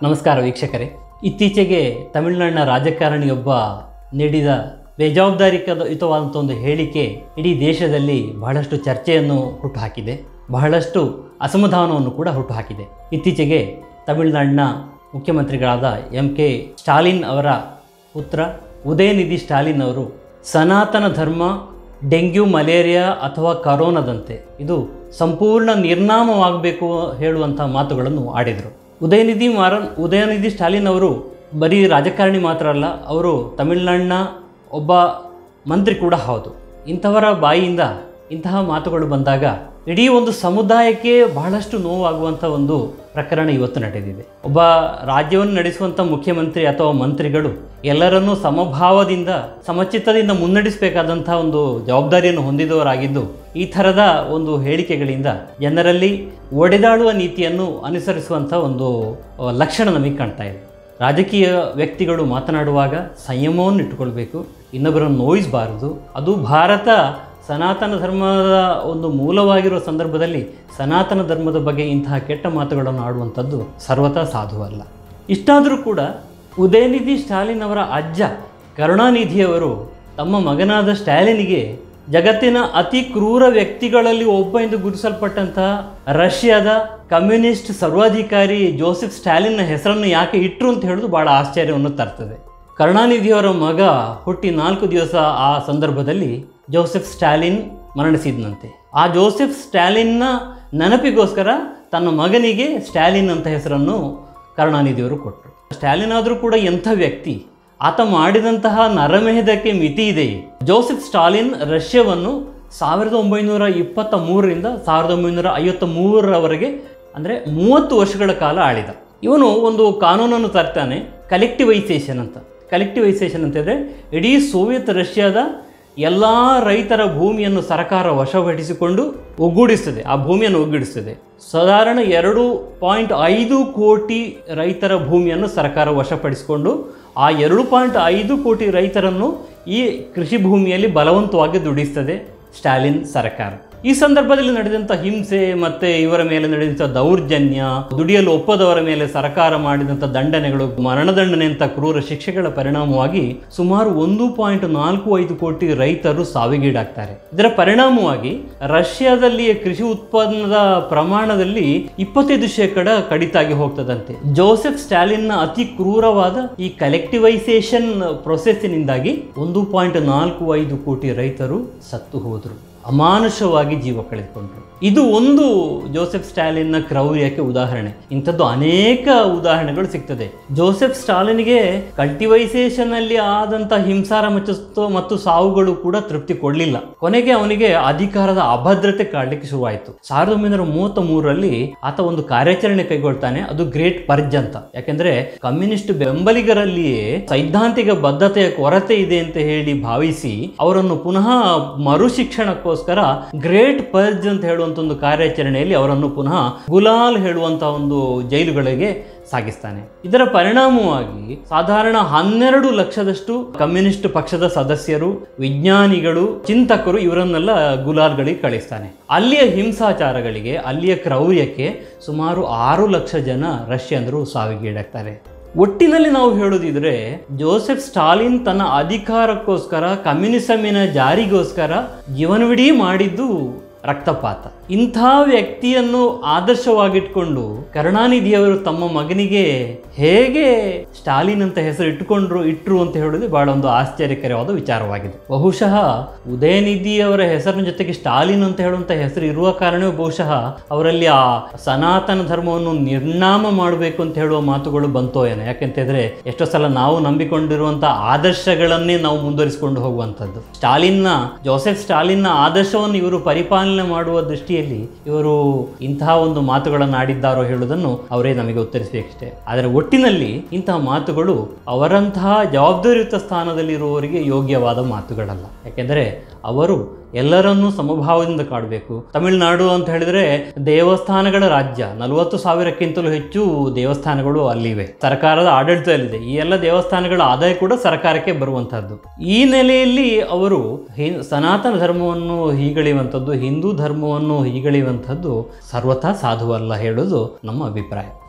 ನಮಸ್ಕಾರ ವೀಕ್ಷಕರೇ ಇತ್ತೀಚೆಗೆ ತಮಿಳುನಾಡಿನ ರಾಜಕಾರಣಿಯೊಬ್ಬ ನೀಡಿದ ಬೇಜವಾಬ್ದಾರಿಯುತವಾದಂಥ ಒಂದು ಹೇಳಿಕೆ ಇಡೀ ದೇಶದಲ್ಲಿ ಬಹಳಷ್ಟು ಚರ್ಚೆಯನ್ನು ಹುಟ್ಟುಹಾಕಿದೆ ಬಹಳಷ್ಟು ಅಸಮಾಧಾನವನ್ನು ಕೂಡ ಹುಟ್ಟುಹಾಕಿದೆ ಇತ್ತೀಚೆಗೆ ತಮಿಳುನಾಡಿನ ಮುಖ್ಯಮಂತ್ರಿಗಳಾದ ಎಂ ಕೆ ಸ್ಟಾಲಿನ್ ಅವರ ಪುತ್ರ ಉದಯನಿಧಿ ಸ್ಟಾಲಿನ್ ಅವರು ಸನಾತನ ಧರ್ಮ ಡೆಂಗ್ಯೂ ಮಲೇರಿಯಾ ಅಥವಾ ಕರೋನಾದಂತೆ ಇದು ಸಂಪೂರ್ಣ ನಿರ್ನಾಮವಾಗಬೇಕು ಹೇಳುವಂಥ ಮಾತುಗಳನ್ನು ಆಡಿದರು ಉದಯನಿಧಿ ಮಾರನ್ ಉದಯನಿಧಿ ಸ್ಟಾಲಿನ್ ಅವರು ಬರೀ ರಾಜಕಾರಣಿ ಮಾತ್ರ ಅಲ್ಲ ಅವರು ತಮಿಳುನಾಡಿನ ಒಬ್ಬ ಮಂತ್ರಿ ಕೂಡ ಹೌದು ಇಂಥವರ ಬಾಯಿಯಿಂದ ಇಂತಹ ಮಾತುಗಳು ಬಂದಾಗ ಇಡೀ ಒಂದು ಸಮುದಾಯಕ್ಕೆ ಬಹಳಷ್ಟು ನೋವಾಗುವಂಥ ಒಂದು ಪ್ರಕರಣ ಇವತ್ತು ನಡೆದಿದೆ ಒಬ್ಬ ರಾಜ್ಯವನ್ನು ನಡೆಸುವಂಥ ಮುಖ್ಯಮಂತ್ರಿ ಅಥವಾ ಮಂತ್ರಿಗಳು ಎಲ್ಲರನ್ನೂ ಸಮಭಾವದಿಂದ ಸಮಚಿತ್ತದಿಂದ ಮುನ್ನಡೆಸಬೇಕಾದಂಥ ಒಂದು ಜವಾಬ್ದಾರಿಯನ್ನು ಹೊಂದಿದವರಾಗಿದ್ದು ಈ ಥರದ ಒಂದು ಹೇಳಿಕೆಗಳಿಂದ ಜನರಲ್ಲಿ ಒಡೆದಾಡುವ ನೀತಿಯನ್ನು ಅನುಸರಿಸುವಂಥ ಒಂದು ಅ, ಲಕ್ಷಣ ನಮಗೆ ಕಾಣ್ತಾ ಇದೆ ರಾಜಕೀಯ ವ್ಯಕ್ತಿಗಳು ಮಾತನಾಡುವಾಗ ಸಂಯಮವನ್ನು ಇಟ್ಟುಕೊಳ್ಬೇಕು ಇನ್ನೊಬ್ಬರನ್ನು ನೋಯಿಸಬಾರದು ಅದು ಭಾರತ ಸನಾತನ ಧರ್ಮದ ಒಂದು ಮೂಲವಾಗಿರುವ ಸಂದರ್ಭದಲ್ಲಿ ಸನಾತನ ಧರ್ಮದ ಬಗ್ಗೆ ಇಂತಹ ಕೆಟ್ಟ ಮಾತುಗಳನ್ನು ಆಡುವಂಥದ್ದು ಸರ್ವತಾ ಸಾಧುವಲ್ಲ ಇಷ್ಟಾದರೂ ಕೂಡ ಉದಯನಿಧಿ ಸ್ಟಾಲಿನ್ ಅವರ ಅಜ್ಜ ಕರುಣಾನಿಧಿಯವರು ತಮ್ಮ ಮಗನಾದ ಸ್ಟಾಲಿನಿಗೆ ಜಗತ್ತಿನ ಅತಿ ಕ್ರೂರ ವ್ಯಕ್ತಿಗಳಲ್ಲಿ ಒಬ್ಬ ಎಂದು ಗುರುತಿಸಲ್ಪಟ್ಟಂತಹ ರಷ್ಯಾದ ಕಮ್ಯುನಿಸ್ಟ್ ಸರ್ವಾಧಿಕಾರಿ ಜೋಸೆಫ್ ಸ್ಟಾಲಿನ್ನ ಹೆಸರನ್ನು ಯಾಕೆ ಇಟ್ಟರು ಅಂತ ಹೇಳೋದು ಭಾಳ ಆಶ್ಚರ್ಯವನ್ನು ತರ್ತದೆ ಕರುಣಾನಿಧಿಯವರ ಮಗ ಹುಟ್ಟಿ ನಾಲ್ಕು ದಿವಸ ಆ ಸಂದರ್ಭದಲ್ಲಿ ಜೋಸೆಫ್ ಸ್ಟಾಲಿನ್ ಮರಣಿಸಿದ್ನಂತೆ ಆ ಜೋಸೆಫ್ ಸ್ಟಾಲಿನ್ನ ನೆನಪಿಗೋಸ್ಕರ ತನ್ನ ಮಗನಿಗೆ ಸ್ಟಾಲಿನ್ ಅಂತ ಹೆಸರನ್ನು ಕರುಣಾನಿಧಿಯವರು ಕೊಟ್ಟರು ಸ್ಟಾಲಿನ್ ಆದರೂ ಕೂಡ ಎಂಥ ವ್ಯಕ್ತಿ ಆತ ಮಾಡಿದಂತಹ ನರಮೇಧಕ್ಕೆ ಮಿತಿ ಇದೆಯೇ ಜೋಸೆಫ್ ಸ್ಟಾಲಿನ್ ರಷ್ಯಾವನ್ನು ಸಾವಿರದ ಒಂಬೈನೂರ ಇಪ್ಪತ್ತ ಮೂರರಿಂದ ಸಾವಿರದ ಒಂಬೈನೂರ ಐವತ್ತ ಮೂರರವರೆಗೆ ಅಂದರೆ ಮೂವತ್ತು ವರ್ಷಗಳ ಕಾಲ ಆಳಿದ ಇವನು ಒಂದು ಕಾನೂನನ್ನು ತರ್ತಾನೆ ಕಲೆಕ್ಟಿವೈಸೇಷನ್ ಅಂತ ಕಲೆಕ್ಟಿವೈಸೇಷನ್ ಅಂತಂದರೆ ಇಡೀ ಸೋವಿಯತ್ ರಷ್ಯಾದ ಎಲ್ಲ ರೈತರ ಭೂಮಿಯನ್ನು ಸರ್ಕಾರ ವಶಪಡಿಸಿಕೊಂಡು ಒಗ್ಗೂಡಿಸ್ತದೆ ಆ ಭೂಮಿಯನ್ನು ಒಗ್ಗೂಡಿಸ್ತದೆ ಸಾಧಾರಣ ಎರಡು ಪಾಯಿಂಟ್ ಐದು ಕೋಟಿ ರೈತರ ಭೂಮಿಯನ್ನು ಸರ್ಕಾರ ವಶಪಡಿಸಿಕೊಂಡು ಆ ಎರಡು ಪಾಯಿಂಟ್ ಐದು ಕೋಟಿ ರೈತರನ್ನು ಈ ಕೃಷಿ ಭೂಮಿಯಲ್ಲಿ ಬಲವಂತವಾಗಿ ದುಡಿಸ್ತದೆ ಸ್ಟಾಲಿನ್ ಸರ್ಕಾರ ಈ ಸಂದರ್ಭದಲ್ಲಿ ನಡೆದಂಥ ಹಿಂಸೆ ಮತ್ತು ಇವರ ಮೇಲೆ ನಡೆದಂಥ ದೌರ್ಜನ್ಯ ದುಡಿಯಲು ಒಪ್ಪದವರ ಮೇಲೆ ಸರ್ಕಾರ ಮಾಡಿದಂಥ ದಂಡನೆಗಳು ಮರಣದಂಡನೆ ಅಂತ ಕ್ರೂರ ಶಿಕ್ಷೆಗಳ ಪರಿಣಾಮವಾಗಿ ಸುಮಾರು ಒಂದು ಪಾಯಿಂಟ್ ನಾಲ್ಕು ಐದು ಕೋಟಿ ರೈತರು ಸಾವಿಗೀಡಾಗ್ತಾರೆ ಇದರ ಪರಿಣಾಮವಾಗಿ ರಷ್ಯಾದಲ್ಲಿ ಕೃಷಿ ಉತ್ಪನ್ನದ ಪ್ರಮಾಣದಲ್ಲಿ ಇಪ್ಪತ್ತೈದು ಶೇಕಡ ಕಡಿತಾಗಿ ಹೋಗ್ತದಂತೆ ಜೋಸೆಫ್ ಸ್ಟಾಲಿನ್ನ ಅತಿ ಕ್ರೂರವಾದ ಈ ಕಲೆಕ್ಟಿವೈಸೇಷನ್ ಪ್ರೊಸೆಸ್ಸಿನಿಂದಾಗಿ ಒಂದು ಪಾಯಿಂಟ್ ನಾಲ್ಕು ಐದು ಕೋಟಿ ರೈತರು ಸತ್ತು ಹೋದರು ಅಮಾನುಷವಾಗಿ ಜೀವ ಕಳೆದುಕೊಂಡ್ರು ಇದು ಒಂದು ಜೋಸೆಫ್ ಸ್ಟಾಲಿನ್ನ ಕ್ರೌರ್ಯಕ್ಕೆ ಉದಾಹರಣೆ ಇಂಥದ್ದು ಅನೇಕ ಉದಾಹರಣೆಗಳು ಸಿಗ್ತದೆ ಜೋಸೆಫ್ ಸ್ಟಾಲಿನ್ಗೆ ಕಲ್ಟಿವೈಸೇಷನ್ ಅಲ್ಲಿ ಆದಂಥ ಹಿಂಸಾರ ಮತ್ತು ಮತ್ತು ಸಾವುಗಳು ಕೂಡ ತೃಪ್ತಿ ಕೊಡಲಿಲ್ಲ ಕೊನೆಗೆ ಅವನಿಗೆ ಅಧಿಕಾರದ ಅಭದ್ರತೆ ಕಾಡಲಿಕ್ಕೆ ಶುರುವಾಯಿತು ಸಾವಿರದ ಒಂಬೈನೂರ ಮೂವತ್ತ ಮೂರರಲ್ಲಿ ಆತ ಒಂದು ಕಾರ್ಯಾಚರಣೆ ಕೈಗೊಳ್ತಾನೆ ಅದು ಗ್ರೇಟ್ ಪರ್ಜ್ ಅಂತ ಯಾಕೆಂದ್ರೆ ಕಮ್ಯುನಿಸ್ಟ್ ಬೆಂಬಲಿಗರಲ್ಲಿಯೇ ಸೈದ್ಧಾಂತಿಕ ಬದ್ಧತೆಯ ಕೊರತೆ ಇದೆ ಅಂತ ಹೇಳಿ ಭಾವಿಸಿ ಅವರನ್ನು ಪುನಃ ಮರುಶಿಕ್ಷಣಕ್ಕೋಸ್ಕರ ಗ್ರೇಟ್ ಪರ್ಜ್ ಅಂತ ಹೇಳುವಂತ ಒಂದು ಕಾರ್ಯಾಚರಣೆಯಲ್ಲಿ ಅವರನ್ನು ಪುನಃ ಗುಲಾಲ್ ಹೇಳುವಂತಹ ಒಂದು ಜೈಲುಗಳಿಗೆ ಸಾಗಿಸ್ತಾನೆ ಇದರ ಪರಿಣಾಮವಾಗಿ ಸಾಧಾರಣ ಹನ್ನೆರಡು ಲಕ್ಷದಷ್ಟು ಕಮ್ಯುನಿಸ್ಟ್ ಪಕ್ಷದ ಸದಸ್ಯರು ವಿಜ್ಞಾನಿಗಳು ಚಿಂತಕರು ಇವರನ್ನೆಲ್ಲ ಗುಲಾಲ್ಗಳಿಗೆ ಕಳಿಸ್ತಾನೆ ಅಲ್ಲಿಯ ಹಿಂಸಾಚಾರಗಳಿಗೆ ಅಲ್ಲಿಯ ಕ್ರೌರ್ಯಕ್ಕೆ ಸುಮಾರು ಆರು ಲಕ್ಷ ಜನ ರಷ್ಯನ್ರು ಸಾವಿಗೀಡಾಗ್ತಾರೆ ಒಟ್ಟಿನಲ್ಲಿ ನಾವು ಹೇಳೋದಿದ್ರೆ ಜೋಸೆಫ್ ಸ್ಟಾಲಿನ್ ತನ್ನ ಅಧಿಕಾರಕ್ಕೋಸ್ಕರ ಕಮ್ಯುನಿಸಮಿನ ಜಾರಿಗೋಸ್ಕರ ಜೀವನವಿಡೀ ಮಾಡಿದ್ದು ರಕ್ತಪಾತ ಇಂಥ ವ್ಯಕ್ತಿಯನ್ನು ಆದರ್ಶವಾಗಿಟ್ಕೊಂಡು ಕರುಣಾನಿಧಿಯವರು ತಮ್ಮ ಮಗನಿಗೆ ಹೇಗೆ ಸ್ಟಾಲಿನ್ ಅಂತ ಹೆಸರು ಇಟ್ಟುಕೊಂಡ್ರು ಇಟ್ರು ಅಂತ ಹೇಳೋದು ಬಹಳ ಒಂದು ಆಶ್ಚರ್ಯಕರವಾದ ವಿಚಾರವಾಗಿದೆ ಬಹುಶಃ ಉದಯನಿಧಿಯವರ ಹೆಸರಿನ ಜೊತೆಗೆ ಸ್ಟಾಲಿನ್ ಅಂತ ಹೇಳುವಂಥ ಹೆಸರು ಇರುವ ಕಾರಣವೇ ಬಹುಶಃ ಅವರಲ್ಲಿ ಆ ಸನಾತನ ಧರ್ಮವನ್ನು ನಿರ್ನಾಮ ಮಾಡಬೇಕು ಅಂತ ಹೇಳುವ ಮಾತುಗಳು ಬಂತೋ ಏನೋ ಯಾಕೆಂತಂದ್ರೆ ಎಷ್ಟೋ ಸಲ ನಾವು ನಂಬಿಕೊಂಡಿರುವಂಥ ಆದರ್ಶಗಳನ್ನೇ ನಾವು ಮುಂದುವರಿಸಿಕೊಂಡು ಹೋಗುವಂಥದ್ದು ಸ್ಟಾಲಿನ್ನ ಜೋಸೆಫ್ ಸ್ಟಾಲಿನ್ನ ಆದರ್ಶವನ್ನು ಇವರು ಪರಿಪಾಲನೆ ಮಾಡುವ ದೃಷ್ಟಿಯಲ್ಲಿ ಇವರು ಇಂತಹ ಒಂದು ಮಾತುಗಳನ್ನು ಆಡಿದ್ದಾರೋ ಹೇಳುವುದನ್ನು ಅವರೇ ನಮಗೆ ಉತ್ತರಿಸಬೇಕಷ್ಟೇ ಆದರೆ ಒಟ್ಟಿನಲ್ಲಿ ಇಂತಹ ಮಾತುಗಳು ಅವರಂತಹ ಜವಾಬ್ದಾರಿಯುತ ಸ್ಥಾನದಲ್ಲಿರುವವರಿಗೆ ಯೋಗ್ಯವಾದ ಮಾತುಗಳಲ್ಲ ಯಾಕೆಂದರೆ ಅವರು ಎಲ್ಲರನ್ನೂ ಸಮಭಾವದಿಂದ ಕಾಡಬೇಕು ತಮಿಳುನಾಡು ಅಂತ ಹೇಳಿದ್ರೆ ದೇವಸ್ಥಾನಗಳ ರಾಜ್ಯ ನಲವತ್ತು ಸಾವಿರಕ್ಕಿಂತಲೂ ಹೆಚ್ಚು ದೇವಸ್ಥಾನಗಳು ಅಲ್ಲಿವೆ ಸರ್ಕಾರದ ಆಡಳಿತದಲ್ಲಿದೆ ಈ ಎಲ್ಲ ದೇವಸ್ಥಾನಗಳ ಆದಾಯ ಕೂಡ ಸರ್ಕಾರಕ್ಕೆ ಬರುವಂತಹದ್ದು ಈ ನೆಲೆಯಲ್ಲಿ ಅವರು ಹಿ- ಸನಾತನ ಧರ್ಮವನ್ನು ಹೀಗಳೆಯುವಂಥದ್ದು ಹಿಂದೂ ಧರ್ಮವನ್ನು ಹೀಗಳೆಯುವಂಥದ್ದು ಸರ್ವಥಾ ಸಾಧುವಲ್ಲ ಹೇಳೋದು ನಮ್ಮ ಅಭಿಪ್ರಾಯ